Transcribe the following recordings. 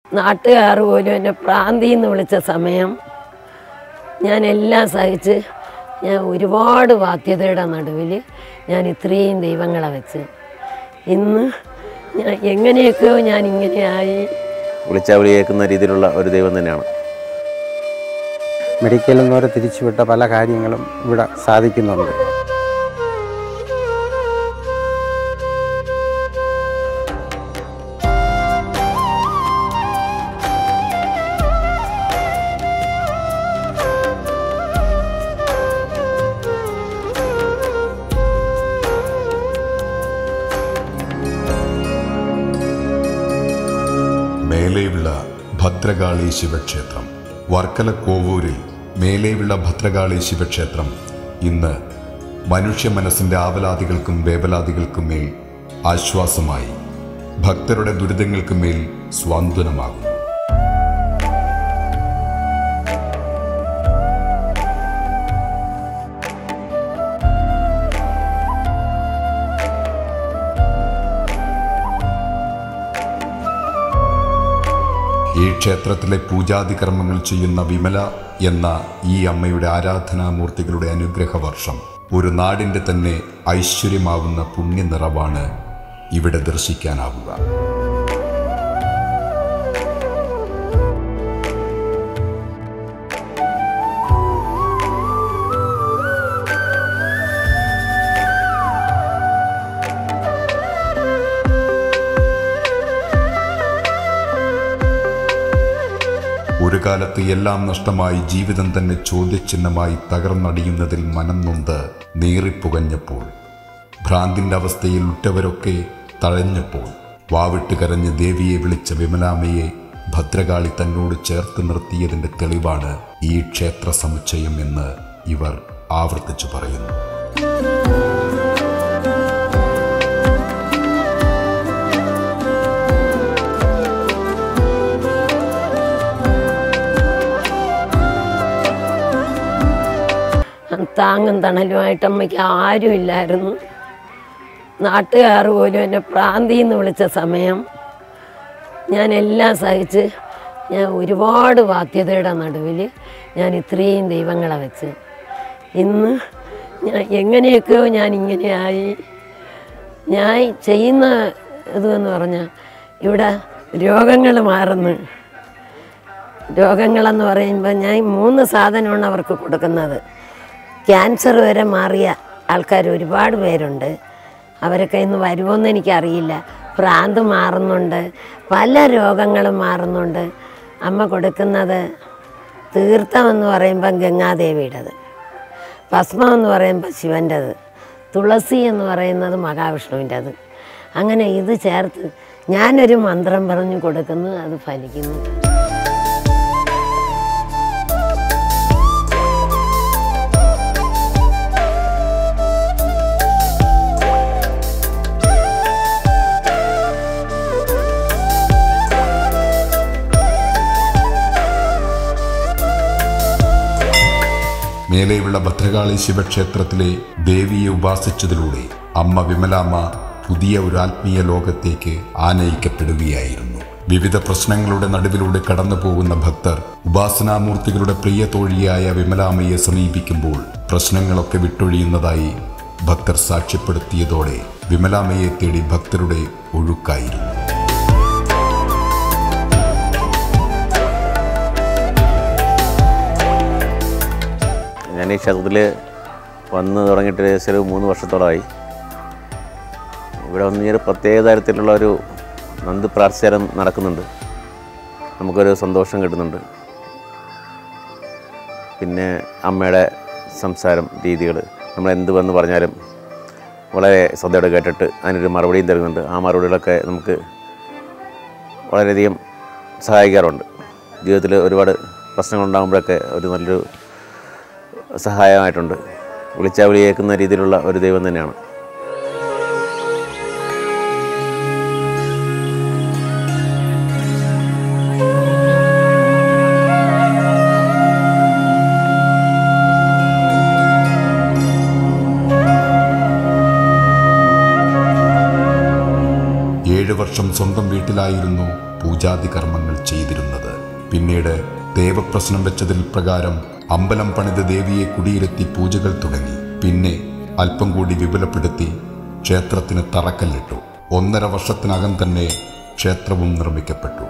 നാട്ടുകാർ പോലും എന്നെ പ്രാന്തി എന്ന് വിളിച്ച സമയം ഞാൻ എല്ലാം സഹിച്ച് ഞാൻ ഒരുപാട് ബാധ്യതയുടെ നടുവിൽ ഞാൻ ഇത്രയും ദൈവങ്ങളെ വെച്ച് ഇന്ന് ഞാൻ എങ്ങനെയൊക്കെയോ ഞാൻ ഇങ്ങനെയായി വിളിച്ചാൽ വിളി കേൾക്കുന്ന രീതിയിലുള്ള ഒരു ദൈവം തന്നെയാണ് മെഡിക്കലിൽ നിന്ന് വരെ തിരിച്ചുവിട്ട പല കാര്യങ്ങളും ഇവിടെ സാധിക്കുന്നുണ്ട് മേലേവിള ഭദ്രകാളി ശിവക്ഷേത്രം വർക്കല കോവൂരിൽ മേലേവിള ഭദ്രകാളി ശിവക്ഷേത്രം ഇന്ന് മനുഷ്യ മനസ്സിന്റെ ആവലാതികൾക്കും വേവലാതികൾക്കും മേൽ ആശ്വാസമായി ഭക്തരുടെ ദുരിതങ്ങൾക്ക് മേൽ സ്വാന്തനമാകുന്നു ഈ ക്ഷേത്രത്തിലെ പൂജാതി കർമ്മങ്ങൾ ചെയ്യുന്ന വിമല എന്ന ഈ അമ്മയുടെ ആരാധനാമൂർത്തികളുടെ അനുഗ്രഹ വർഷം ഒരു നാടിന്റെ തന്നെ ഐശ്വര്യമാവുന്ന പുണ്യനിറവാണ് ഇവിടെ ദർശിക്കാനാവുക ഒരു കാലത്ത് എല്ലാം നഷ്ടമായി ജീവിതം തന്നെ ചോദ്യചിഹ്നമായി തകർന്നടിയുന്നതിൽ മനം നൊന്ത് നീറിപ്പുകഞ്ഞപ്പോൾ ഭ്രാന്തിന്റെ അവസ്ഥയിൽ ഉറ്റവരൊക്കെ തഴഞ്ഞപ്പോൾ വാവിട്ട് കരഞ്ഞ് ദേവിയെ വിളിച്ച വിമലാമ്മയെ ഭദ്രകാളി തന്നോട് ചേർത്ത് നിർത്തിയതിന്റെ തെളിവാണ് ഈ ക്ഷേത്ര സമുച്ചയം എന്ന് ഇവർ ആവർത്തിച്ചു പറയുന്നു താങ്ങും തണലുമായിട്ട് അമ്മയ്ക്ക് ആരുമില്ലായിരുന്നു നാട്ടുകാർ പോലും എന്നെ പ്രാന്തി എന്ന് വിളിച്ച സമയം ഞാൻ എല്ലാം സഹിച്ച് ഞാൻ ഒരുപാട് ബാധ്യതയുടെ നടുവിൽ ഞാൻ ഇത്രയും ദൈവങ്ങളെ വെച്ച് ഇന്ന് ഞാൻ എങ്ങനെയൊക്കെയോ ഞാൻ ഇങ്ങനെയായി ഞാൻ ചെയ്യുന്ന ഇതെന്ന് പറഞ്ഞാൽ ഇവിടെ രോഗങ്ങൾ മാറുന്നു രോഗങ്ങളെന്ന് പറയുമ്പോൾ ഞാൻ മൂന്ന് സാധനമാണ് അവർക്ക് കൊടുക്കുന്നത് ക്യാൻസർ വരെ മാറിയ ആൾക്കാർ ഒരുപാട് പേരുണ്ട് അവരൊക്കെ ഇന്ന് വരുമോയെന്ന് എനിക്കറിയില്ല ഭ്രാന്ത് മാറുന്നുണ്ട് പല രോഗങ്ങളും മാറുന്നുണ്ട് അമ്മ കൊടുക്കുന്നത് തീർത്ഥം എന്ന് പറയുമ്പം ഗംഗാദേവിയുടേത് ഭസ്മം എന്ന് പറയുമ്പോൾ ശിവൻ്റെത് തുളസി എന്ന് പറയുന്നത് മഹാവിഷ്ണുവിൻ്റെത് അങ്ങനെ ഇത് ചേർത്ത് ഞാനൊരു മന്ത്രം പറഞ്ഞു കൊടുക്കുന്നു അത് ഫലിക്കുന്നു മേലെയുള്ള ഭദ്രകാളി ശിവക്ഷേത്രത്തിലെ ദേവിയെ ഉപാസിച്ചതിലൂടെ അമ്മ വിമലാമ്മ പുതിയ ഒരു ആത്മീയ ലോകത്തേക്ക് ആനയിക്കപ്പെടുകയായിരുന്നു വിവിധ പ്രശ്നങ്ങളുടെ നടുവിലൂടെ കടന്നു പോകുന്ന ഭക്തർ ഉപാസനാമൂർത്തികളുടെ പ്രിയ തോഴിയായ വിമലാമ്മയെ സമീപിക്കുമ്പോൾ പ്രശ്നങ്ങളൊക്കെ വിട്ടൊഴിയുന്നതായി ഭക്തർ സാക്ഷ്യപ്പെടുത്തിയതോടെ വിമലാമ്മയെ തേടി ഭക്തരുടെ ഒഴുക്കായിരുന്നു ഞാൻ ഈ ക്ഷേത്രത്തിൽ വന്ന് തുടങ്ങിയിട്ട് ഏകദേശം ഒരു മൂന്ന് വർഷത്തോളമായി ഇവിടെ വന്ന് ഈ ഒരു പ്രത്യേക തരത്തിലുള്ള ഒരു നന്ദ് പ്രാർത്ഥിച്ചാരം നടക്കുന്നുണ്ട് നമുക്കൊരു സന്തോഷം കിട്ടുന്നുണ്ട് പിന്നെ അമ്മയുടെ സംസാരം രീതികൾ നമ്മൾ എന്ത് വന്ന് പറഞ്ഞാലും വളരെ ശ്രദ്ധയോടെ കേട്ടിട്ട് അതിനൊരു മറുപടിയും തരുന്നുണ്ട് ആ മറുപടികളൊക്കെ നമുക്ക് വളരെയധികം സഹായിക്കാറുണ്ട് ജീവിതത്തിൽ ഒരുപാട് പ്രശ്നങ്ങളുണ്ടാകുമ്പോഴൊക്കെ ഒരു നല്ലൊരു സഹായമായിട്ടുണ്ട് വിളിച്ചാൽ വിളി കേൾക്കുന്ന രീതിയിലുള്ള ഒരു ദൈവം തന്നെയാണ് ഏഴ് വർഷം സ്വന്തം വീട്ടിലായിരുന്നു പൂജാതി കർമ്മങ്ങൾ ചെയ്തിരുന്നത് പിന്നീട് ദേവപ്രശ്നം വെച്ചതിൽ പ്രകാരം അമ്പലം പണിത് ദേവിയെ കുടിയിരുത്തി പൂജകൾ തുടങ്ങി പിന്നെ അല്പം കൂടി വിപുലപ്പെടുത്തി ക്ഷേത്രത്തിന് തറക്കല്ലിട്ടു ഒന്നര വർഷത്തിനകം തന്നെ ക്ഷേത്രവും നിർമ്മിക്കപ്പെട്ടു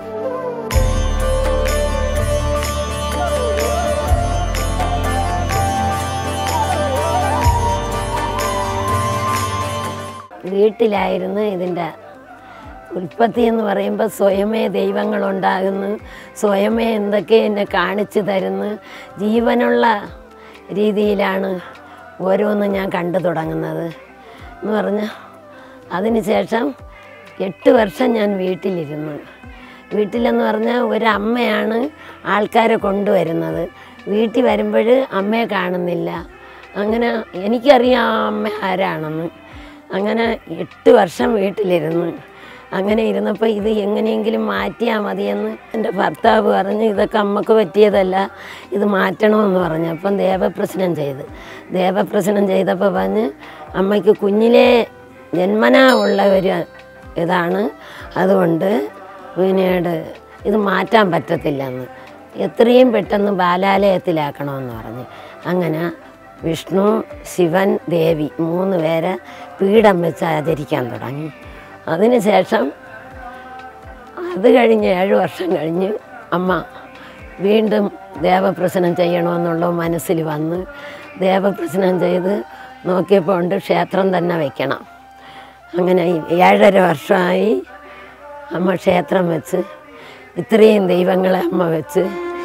വീട്ടിലായിരുന്നു ഇതിൻ്റെ ഉൽപ്പത്തി എന്ന് പറയുമ്പോൾ സ്വയമേ ദൈവങ്ങളുണ്ടാകുന്നു സ്വയമേ എന്തൊക്കെ എന്നെ കാണിച്ചു തരുന്നു ജീവനുള്ള രീതിയിലാണ് ഓരോന്നും ഞാൻ കണ്ടു തുടങ്ങുന്നത് എന്ന് പറഞ്ഞാൽ അതിനുശേഷം എട്ട് വർഷം ഞാൻ വീട്ടിലിരുന്നു വീട്ടിലെന്ന് പറഞ്ഞാൽ ഒരമ്മയാണ് ആൾക്കാരെ കൊണ്ടുവരുന്നത് വീട്ടിൽ വരുമ്പോൾ അമ്മയെ കാണുന്നില്ല അങ്ങനെ എനിക്കറിയാം ആ അമ്മ ആരാണെന്ന് അങ്ങനെ എട്ട് വർഷം വീട്ടിലിരുന്നു അങ്ങനെ ഇരുന്നപ്പോൾ ഇത് എങ്ങനെയെങ്കിലും മാറ്റിയാൽ മതിയെന്ന് എൻ്റെ ഭർത്താവ് പറഞ്ഞ് ഇതൊക്കെ അമ്മക്ക് പറ്റിയതല്ല ഇത് മാറ്റണമെന്ന് പറഞ്ഞു അപ്പം ദേവപ്രശ്നം ചെയ്ത് ദേവപ്രശ്നം ചെയ്തപ്പോൾ പറഞ്ഞ് അമ്മയ്ക്ക് കുഞ്ഞിലേ ജന്മനാ ഉള്ള ഒരു ഇതാണ് അതുകൊണ്ട് പിന്നീട് ഇത് മാറ്റാൻ പറ്റത്തില്ലെന്ന് എത്രയും പെട്ടെന്ന് ബാലാലയത്തിലാക്കണമെന്ന് പറഞ്ഞ് അങ്ങനെ വിഷ്ണു ശിവൻ ദേവി മൂന്ന് പേരെ പീഠം വെച്ച് ആചരിക്കാൻ തുടങ്ങി അതിനുശേഷം അത് കഴിഞ്ഞ് ഏഴ് വർഷം കഴിഞ്ഞ് അമ്മ വീണ്ടും ദേവപ്രശ്നം ചെയ്യണമെന്നുള്ള മനസ്സിൽ വന്ന് ദേവപ്രശ്നം ചെയ്ത് നോക്കിയപ്പോൾ ഉണ്ട് ക്ഷേത്രം തന്നെ വെക്കണം അങ്ങനെ ഈ ഏഴര വർഷമായി അമ്മ ക്ഷേത്രം വെച്ച് ഇത്രയും ദൈവങ്ങളെ അമ്മ വെച്ച്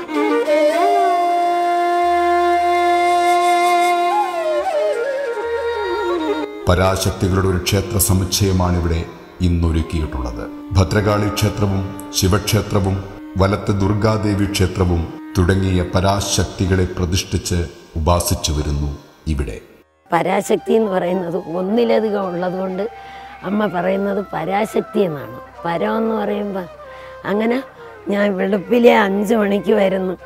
പരാശക്തികളുടെ ഒരു ക്ഷേത്ര സമുച്ചയമാണിവിടെ ഇന്നൊരുക്കിയിട്ടുള്ളത് ഭദ്രകാളി ക്ഷേത്രവും ശിവക്ഷേത്രവും വലത്ത് ദുർഗാദേവി ക്ഷേത്രവും തുടങ്ങിയ പരാശക്തികളെ പ്രതിഷ്ഠിച്ച് ഉപാസിച്ചു വരുന്നു ഇവിടെ പരാശക്തി എന്ന് പറയുന്നത് ഒന്നിലധികം ഉള്ളതുകൊണ്ട് അമ്മ പറയുന്നത് പരാശക്തി എന്നാണ് പരം എന്ന് പറയുമ്പോൾ അങ്ങനെ ഞാൻ വെളുപ്പിലെ അഞ്ച് മണിക്ക് വരുന്നു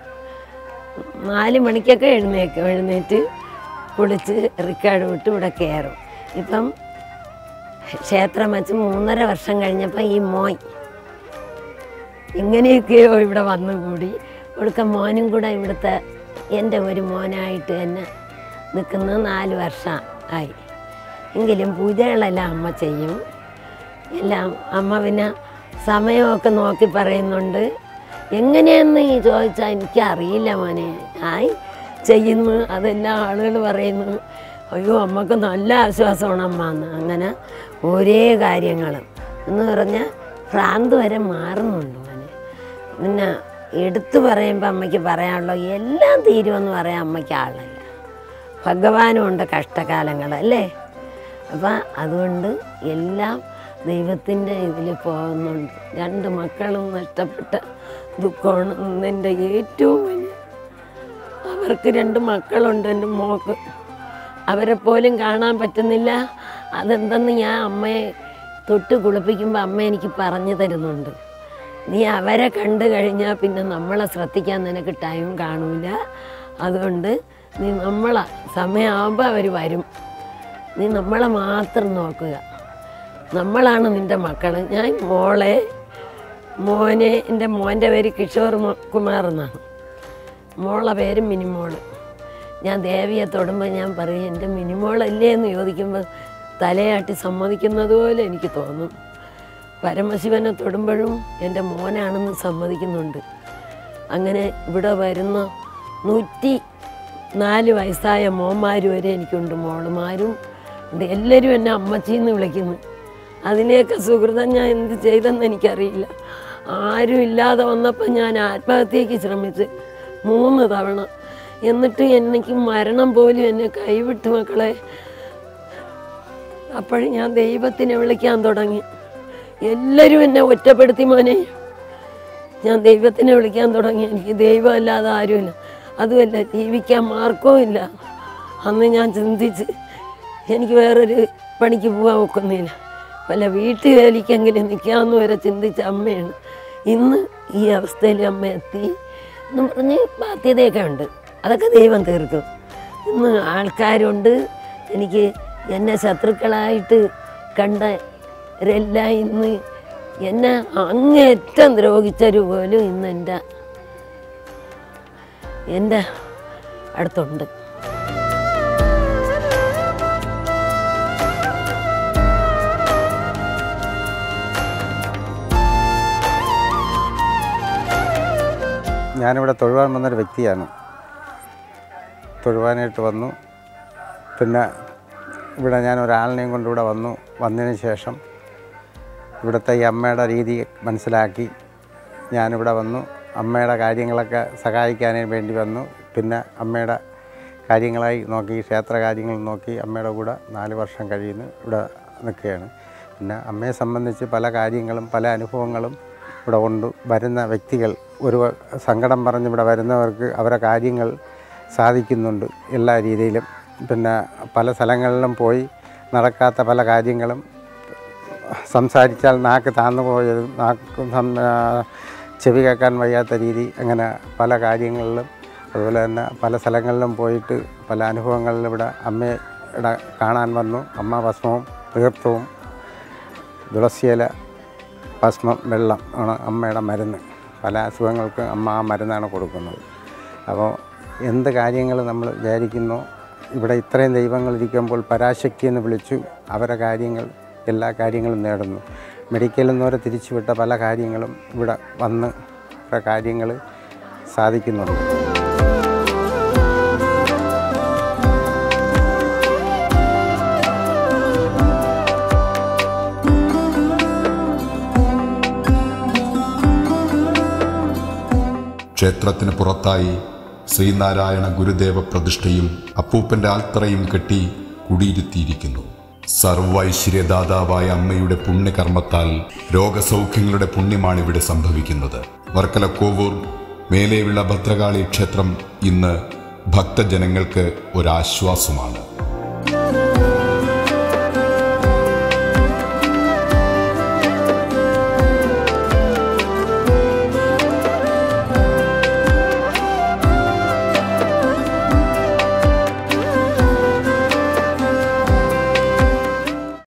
നാല് മണിക്കൊക്കെ എഴുന്നേക്കും എഴുന്നേറ്റ് കുളിച്ച് റിക്കാർഡ് വിട്ട് ഇവിടെ കയറും ഇപ്പം ക്ഷേത്രം വെച്ച് മൂന്നര വർഷം കഴിഞ്ഞപ്പോൾ ഈ മോൻ ഇങ്ങനെയൊക്കെയോ ഇവിടെ വന്നുകൂടി ഇവിടുത്തെ മോനും കൂടെ ഇവിടുത്തെ എൻ്റെ ഒരു മോനായിട്ട് തന്നെ നിൽക്കുന്ന നാല് വർഷം ആയി എങ്കിലും പൂജകളെല്ലാം അമ്മ ചെയ്യും എല്ലാം അമ്മ പിന്നെ സമയമൊക്കെ നോക്കി പറയുന്നുണ്ട് എങ്ങനെയെന്ന് ഈ ചോദിച്ചാൽ എനിക്കറിയില്ല മോനെ ആയി ചെയ്യുന്നു അതെല്ലാം ആളുകൾ പറയുന്നു അയ്യോ അമ്മക്ക് നല്ല ആശ്വാസമാണ് അമ്മ എന്ന് അങ്ങനെ ഒരേ കാര്യങ്ങളും എന്ന് പറഞ്ഞാൽ ഭ്രാന്ത് വരെ മാറുന്നുണ്ട് മോനെ പിന്നെ എടുത്തു പറയുമ്പോൾ അമ്മയ്ക്ക് പറയാനുള്ളൂ എല്ലാം തീരുമെന്ന് പറയാൻ അമ്മയ്ക്ക് ആളില്ല ഭഗവാനും ഉണ്ട് കഷ്ടകാലങ്ങൾ അല്ലേ അപ്പം അതുകൊണ്ട് എല്ലാം ദൈവത്തിൻ്റെ ഇതിൽ പോകുന്നുണ്ട് രണ്ട് മക്കളും നഷ്ടപ്പെട്ട ദുഃഖമാണ് എൻ്റെ ഏറ്റവും വലിയ അവർക്ക് രണ്ട് മക്കളുണ്ട് എൻ്റെ മോക്ക് അവരെ പോലും കാണാൻ പറ്റുന്നില്ല അതെന്തെന്ന് ഞാൻ അമ്മയെ തൊട്ട് കുളിപ്പിക്കുമ്പോൾ അമ്മ എനിക്ക് പറഞ്ഞു തരുന്നുണ്ട് നീ അവരെ കണ്ടു കഴിഞ്ഞാൽ പിന്നെ നമ്മളെ ശ്രദ്ധിക്കാൻ നിനക്ക് ടൈം കാണൂല അതുകൊണ്ട് നീ നമ്മളെ സമയമാകുമ്പോൾ അവർ വരും നീ നമ്മളെ മാത്രം നോക്കുക നമ്മളാണ് നിൻ്റെ മക്കൾ ഞാൻ മോളെ മോനെ എൻ്റെ മോൻ്റെ പേര് കിഷോർ മോ- കുമാർ എന്നാണ് മോളെ പേര് മിനിമോള് ഞാൻ ദേവിയെ തൊടുമ്പോൾ ഞാൻ പറയും എൻ്റെ മിനിമോളല്ലേ എന്ന് ചോദിക്കുമ്പോൾ തലയാട്ടി സമ്മതിക്കുന്നത് പോലെ എനിക്ക് തോന്നും പരമശിവനെ തൊടുമ്പോഴും എൻ്റെ മോനാണെന്ന് സമ്മതിക്കുന്നുണ്ട് അങ്ങനെ ഇവിടെ വരുന്ന നൂറ്റി നാല് വയസ്സായ മോന്മാർ വരെ എനിക്കുണ്ട് മോളുമാരും ഉണ്ട് എല്ലാവരും എന്നെ അമ്മച്ചിന്ന് വിളിക്കുന്നു അതിനെയൊക്കെ സുഹൃതം ഞാൻ എന്ത് ചെയ്തെന്ന് എനിക്കറിയില്ല ആരും ഇല്ലാതെ വന്നപ്പോൾ ഞാൻ ആത്മഹത്യക്ക് ശ്രമിച്ച് മൂന്ന് തവണ എന്നിട്ട് എനിക്ക് മരണം പോലും എന്നെ കൈവിട്ടു മക്കളെ അപ്പോഴും ഞാൻ ദൈവത്തിനെ വിളിക്കാൻ തുടങ്ങി എല്ലാവരും എന്നെ ഒറ്റപ്പെടുത്തി മോനെ ഞാൻ ദൈവത്തിനെ വിളിക്കാൻ തുടങ്ങി എനിക്ക് ദൈവമല്ലാതെ ആരുമില്ല അതുമല്ല ജീവിക്കാൻ മാർഗവും ഇല്ല അന്ന് ഞാൻ ചിന്തിച്ച് എനിക്ക് വേറൊരു പണിക്ക് പോകാൻ ഒക്കുന്നില്ല വല്ല വീട്ടിൽ വേലിക്കെങ്കിലും നിൽക്കാമെന്ന് വരെ ചിന്തിച്ച അമ്മയാണ് ഇന്ന് ഈ അവസ്ഥയിൽ അമ്മ എത്തി എന്ന് പറഞ്ഞ് ബാധ്യതയൊക്കെ ഉണ്ട് അതൊക്കെ ദൈവം തീർക്കും ഇന്ന് ആൾക്കാരുണ്ട് എനിക്ക് എന്നെ ശത്രുക്കളായിട്ട് കണ്ടവരെല്ലാം ഇന്ന് എന്നെ അങ്ങേറ്റം ദ്രോഹിച്ചൊരു പോലും ഇന്ന് എൻ്റെ എൻ്റെ അടുത്തുണ്ട് ഞാനിവിടെ തൊഴുവാൻ വന്നൊരു വ്യക്തിയാണ് തൊഴുവാനായിട്ട് വന്നു പിന്നെ ഇവിടെ ഞാൻ ഒരാളിനെയും കൊണ്ട് ഇവിടെ വന്നു വന്നതിന് ശേഷം ഇവിടുത്തെ ഈ അമ്മയുടെ രീതി മനസ്സിലാക്കി ഞാനിവിടെ വന്നു അമ്മയുടെ കാര്യങ്ങളൊക്കെ സഹായിക്കാനേ വേണ്ടി വന്നു പിന്നെ അമ്മയുടെ കാര്യങ്ങളായി നോക്കി ക്ഷേത്ര കാര്യങ്ങൾ നോക്കി അമ്മയുടെ കൂടെ നാല് വർഷം കഴിയുന്നു ഇവിടെ നിൽക്കുകയാണ് പിന്നെ അമ്മയെ സംബന്ധിച്ച് പല കാര്യങ്ങളും പല അനുഭവങ്ങളും ഇവിടെ ഉണ്ട് വരുന്ന വ്യക്തികൾ ഒരു സങ്കടം പറഞ്ഞ് ഇവിടെ വരുന്നവർക്ക് അവരെ കാര്യങ്ങൾ സാധിക്കുന്നുണ്ട് എല്ലാ രീതിയിലും പിന്നെ പല സ്ഥലങ്ങളിലും പോയി നടക്കാത്ത പല കാര്യങ്ങളും സംസാരിച്ചാൽ നാക്ക് താന്നു പോയതും നാക്ക് സം- ആ, ചെവി കേൾക്കാൻ വയ്യാത്ത രീതി അങ്ങനെ പല കാര്യങ്ങളിലും അതുപോലെ തന്നെ പല സ്ഥലങ്ങളിലും പോയിട്ട് പല അനുഭവങ്ങളിലും ഇവിടെ അമ്മയുടെ കാണാൻ വന്നു അമ്മ ഭസ്മവും തീർത്ഥവും തുളസിയില ഭസ്മം വെള്ളം ആണ് അമ്മയുടെ മരുന്ന് പല അസുഖങ്ങൾക്കും അമ്മ ആ മരുന്നാണ് കൊടുക്കുന്നത് അപ്പോൾ എന്ത് കാര്യങ്ങൾ നമ്മൾ വിചാരിക്കുന്നോ ഇവിടെ ഇത്രയും ദൈവങ്ങൾ ഇരിക്കുമ്പോൾ പരാശക്തി എന്ന് വിളിച്ചു അവരെ കാര്യങ്ങൾ എല്ലാ കാര്യങ്ങളും നേടുന്നു മെഡിക്കലിൽ നിന്നവരെ തിരിച്ചുവിട്ട പല കാര്യങ്ങളും ഇവിടെ വന്ന് അവരുടെ കാര്യങ്ങൾ സാധിക്കുന്നുണ്ട് ക്ഷേത്രത്തിന് പുറത്തായി ശ്രീനാരായണ ഗുരുദേവ പ്രതിഷ്ഠയും അപ്പൂപ്പന്റെ ആൽത്തറയും കെട്ടി കുടിയിരുത്തിയിരിക്കുന്നു സർവൈശ്വര്യദാതാവായ അമ്മയുടെ പുണ്യകർമ്മത്താൽ രോഗസൗഖ്യങ്ങളുടെ പുണ്യമാണ് ഇവിടെ സംഭവിക്കുന്നത് വർക്കല കോവൂർ മേലെവിള ഭദ്രകാളി ക്ഷേത്രം ഇന്ന് ഭക്തജനങ്ങൾക്ക് ഒരാശ്വാസമാണ്